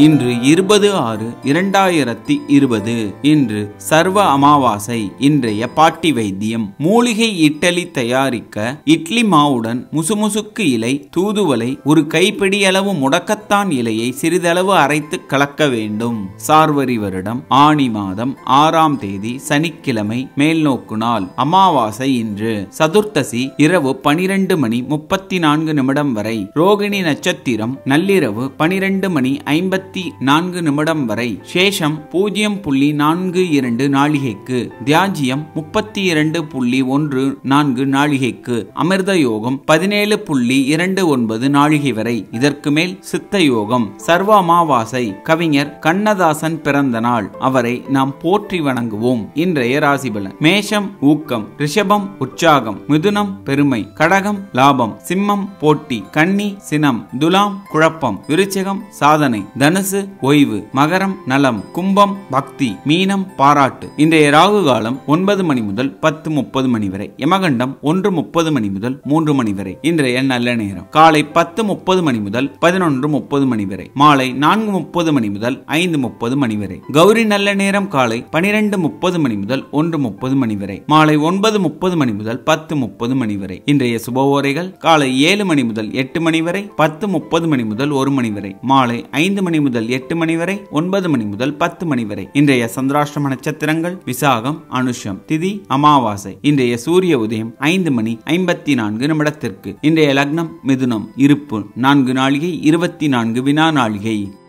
இன்று இருபது ஆறு இரண்டாயிரத்தி இருபது இன்று சர்வ அமாவாசை இன்றைய பாட்டி வைத்தியம் மூலிகை இட்டலி தயாரிக்க இட்லி மாவுடன் முசுமுசுக்கு இலை தூதுவளை ஒரு கைப்பிடி அளவு முடக்கத்தான் இலையை சிறிதளவு அரைத்து கலக்க வேண்டும் சார்வரி வருடம் ஆணி மாதம் ஆறாம் தேதி சனிக்கிழமை மேல்நோக்கு நாள் அமாவாசை இன்று சதுர்த்தசி இரவு பனிரெண்டு மணி முப்பத்தி நான்கு நிமிடம் வரை ரோகிணி நட்சத்திரம் நள்ளிரவு பனிரெண்டு மணி ஐம்பத்தி நான்கு நிமிடம் வரை சேஷம் பூஜ்ஜியம் புள்ளி நான்கு இரண்டு நாழிகைக்கு தியாஜியம் முப்பத்தி இரண்டு புள்ளி ஒன்று நான்கு நாழிகைக்கு அமிர்த யோகம் பதினேழு புள்ளி இரண்டு ஒன்பது நாழிகை வரை இதற்கு மேல் சித்த யோகம் சர்வ அமாவாசை கவிஞர் கண்ணதாசன் பிறந்த நாள் அவரை நாம் போற்றி வணங்குவோம் இன்றைய ராசிபலன் மேஷம் ஊக்கம் ரிஷபம் உற்சாகம் மிதுனம் பெருமை கடகம் லாபம் சிம்மம் போட்டி கன்னி சினம் துலாம் குழப்பம் விருச்சிகம் சாதனை தனுசு ஓய்வு மகரம் நலம் கும்பம் பக்தி மீனம் பாராட்டு இன்றைய ராகு காலம் ஒன்பது மணி முதல் பத்து முப்பது மணி வரை யமகண்டம் ஒன்று முப்பது மணி முதல் மூன்று மணி வரை இன்றைய நல்ல நேரம் காலை பத்து முப்பது மணி முதல் பதினொன்று முப்பது மணி வரை மாலை நான்கு முப்பது மணி முதல் ஐந்து முப்பது மணி வரை கௌரி நல்ல நேரம் காலை பனிரெண்டு முப்பது மணி முதல் ஒன்று முப்பது மணி வரை மாலை ஒன்பது முப்பது மணி முதல் பத்து முப்பது மணி வரை இன்றைய சுபவோரைகள் காலை ஏழு மணி முதல் எட்டு மணி வரை பத்து முப்பது மணி முதல் ஒரு மணி வரை மாலை ஐந்து மணி முதல் எட்டு மணி வரை ஒன்பது மணி முதல் பத்து மணி வரை இன்றைய சந்திராஷ்டம நட்சத்திரங்கள் விசாகம் அனுஷம் திதி அமாவாசை இன்றைய சூரிய உதயம் ஐந்து மணி ஐம்பத்தி நான்கு நிமிடத்திற்கு இன்றைய லக்னம் மிதுனம் இருப்பு நான்கு நாளிகை இருபத்தி நான்கு வினா நாளிகை